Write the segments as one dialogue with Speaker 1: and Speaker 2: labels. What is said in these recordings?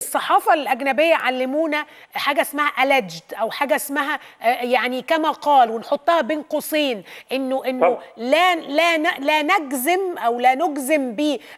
Speaker 1: الصحافه الاجنبيه علمونا حاجه اسمها alleged او حاجه اسمها آه، يعني كما قال ونحطها بين قوسين انه انه
Speaker 2: طبعا.
Speaker 1: لا لا ن- لا نجزم او لا نجزم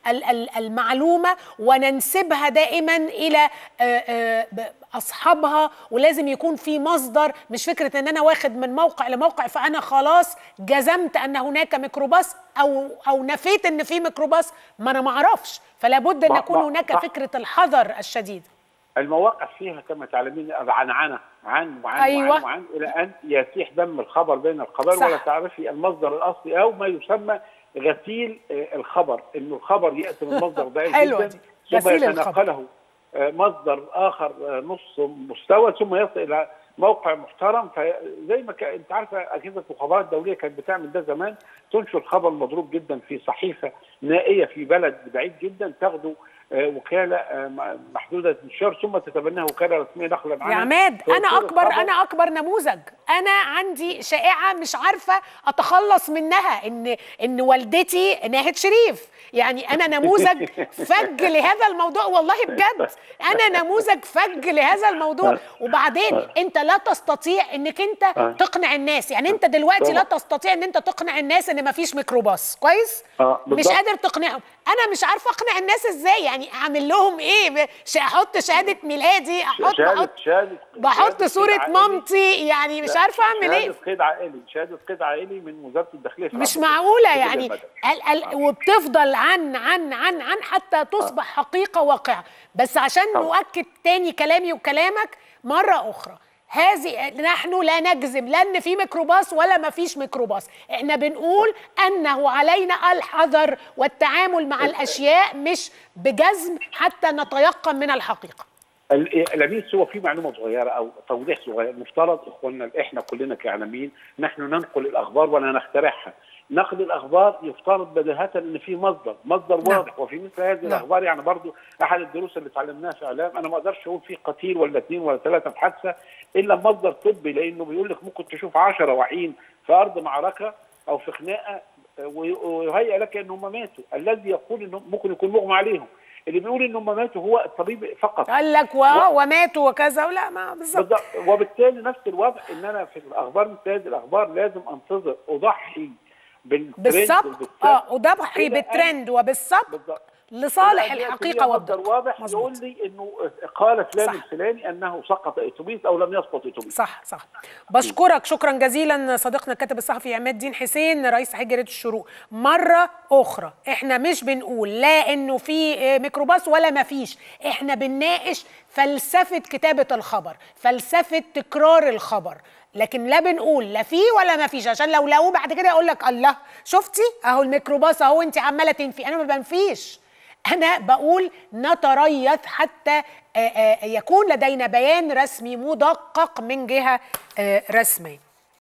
Speaker 1: بالمعلومه وننسبها دائما الى آه، آه، ب- اصحابها ولازم يكون في مصدر مش فكره ان انا واخد من موقع لموقع فانا خلاص جزمت ان هناك ميكروباص او او نفيت ان في ميكروباص ما انا ما اعرفش فلا بد ان
Speaker 2: ما-
Speaker 1: يكون
Speaker 2: ما-
Speaker 1: هناك
Speaker 2: صح.
Speaker 1: فكره الحذر الشديد
Speaker 2: المواقع فيها كما تعلمين العنعنه عن وعن
Speaker 1: أيوة.
Speaker 2: وعن وعن الى ان يسيح دم الخبر بين الخبر
Speaker 1: صح.
Speaker 2: ولا تعرفي المصدر الاصلي او ما يسمى غسيل آه، الخبر انه الخبر ياتي من مصدر ضعيف
Speaker 1: حلوة
Speaker 2: جدا
Speaker 1: دي.
Speaker 2: ثم
Speaker 1: غسيل الخبر.
Speaker 2: يتنقله آه، مصدر اخر آه، نص مستوى ثم يصل الى موقع محترم فزي ما كان انت عارفه اجهزه المخابرات الدوليه كانت بتعمل ده زمان تنشر خبر مضروب جدا في صحيفه نائيه في بلد بعيد جدا تاخده آه، وكاله آه، م- محدوده الانتشار ثم تتبناها وكاله رسميه نقلا
Speaker 1: يا
Speaker 2: عنها
Speaker 1: عماد انا
Speaker 2: تنشر
Speaker 1: اكبر
Speaker 2: الخبر.
Speaker 1: انا اكبر نموذج انا عندي شائعه مش عارفه اتخلص منها ان ان والدتي ناهد شريف يعني انا نموذج فج لهذا الموضوع والله بجد انا نموذج فج لهذا الموضوع وبعدين انت لا تستطيع انك انت تقنع الناس يعني انت دلوقتي لا
Speaker 2: طبعا.
Speaker 1: تستطيع ان انت تقنع الناس ان مفيش ميكروباص كويس
Speaker 2: آه،
Speaker 1: مش
Speaker 2: بالظبط.
Speaker 1: قادر تقنعهم انا مش عارفه اقنع الناس ازاي يعني اعمل لهم ايه ش- احط شهاده ميلادي احط
Speaker 2: شهاده
Speaker 1: بحط
Speaker 2: شهاده
Speaker 1: بحط
Speaker 2: شهادة
Speaker 1: صورة
Speaker 2: قيد عائلي.
Speaker 1: مامتي يعني مش عارفة أعمل إيه
Speaker 2: شهاده قيد عائلي شهاده قيد عائلي من وزاره الداخليه في
Speaker 1: مش
Speaker 2: العباسية.
Speaker 1: معقولة
Speaker 2: في كل
Speaker 1: يعني
Speaker 2: المدى.
Speaker 1: ال ال وبتفضل عن عن عن عن حتى تصبح حقيقة واقعة بس عشان
Speaker 2: طبعا.
Speaker 1: نؤكد تاني كلامي وكلامك مرة أخرى هذه نحن لا نجزم لا ان في ميكروباص ولا ما فيش ميكروباص احنا بنقول انه علينا الحذر والتعامل مع الاشياء مش بجزم حتى نتيقن من الحقيقه
Speaker 2: ال- العميد هو في معلومه صغيره او توضيح صغير المفترض اخواننا احنا كلنا كاعلاميين نحن ننقل الاخبار ولا نخترعها نقل الاخبار يفترض بديهه ان في مصدر مصدر
Speaker 1: نعم.
Speaker 2: واضح وفي مثل هذه
Speaker 1: نعم.
Speaker 2: الاخبار يعني برضو احد الدروس اللي اتعلمناها في اعلام انا ما اقدرش اقول في قتيل ولا اثنين ولا ثلاثه في حادثه الا مصدر طبي لانه بيقول لك ممكن تشوف 10 واقعين في ارض معركه او في خناقه وي- ويهيأ لك انهم ماتوا الذي يقول انهم ممكن يكون مغمى عليهم اللي بيقول انهم ماتوا هو الطبيب فقط
Speaker 1: قال لك و... وماتوا وكذا ولا ما بالظبط
Speaker 2: بالضبط وبالتالي نفس الوضع ان انا في الاخبار مثل هذه الاخبار لازم انتظر اضحي بالترند
Speaker 1: بالسبق
Speaker 2: وبالسبق
Speaker 1: اه وضحي
Speaker 2: إلى أن-
Speaker 1: بالترند وبالسبق
Speaker 2: بالضبط
Speaker 1: لصالح
Speaker 2: إلى أن يأتي
Speaker 1: الحقيقه
Speaker 2: لي مصدر
Speaker 1: والدقه
Speaker 2: واضح
Speaker 1: مظبوط.
Speaker 2: يقول لي انه قال فلان
Speaker 1: صح.
Speaker 2: الفلاني انه سقط اتوبيس او لم يسقط اتوبيس
Speaker 1: صح صح بشكرك شكرا جزيلا صديقنا الكاتب الصحفي عماد الدين حسين رئيس تحرير جريده الشروق مره اخرى احنا مش بنقول لا انه في آه، ميكروباص ولا ما فيش احنا بنناقش فلسفه كتابه الخبر فلسفه تكرار الخبر لكن لا بنقول لا في ولا ما فيش عشان لو لقوه بعد كده يقول لك الله شفتي اهو الميكروباص اهو انت عماله تنفي انا ما بنفيش أنا بقول نتريث حتى آه، آه، يكون لدينا بيان رسمي مدقق من جهة آه، رسمية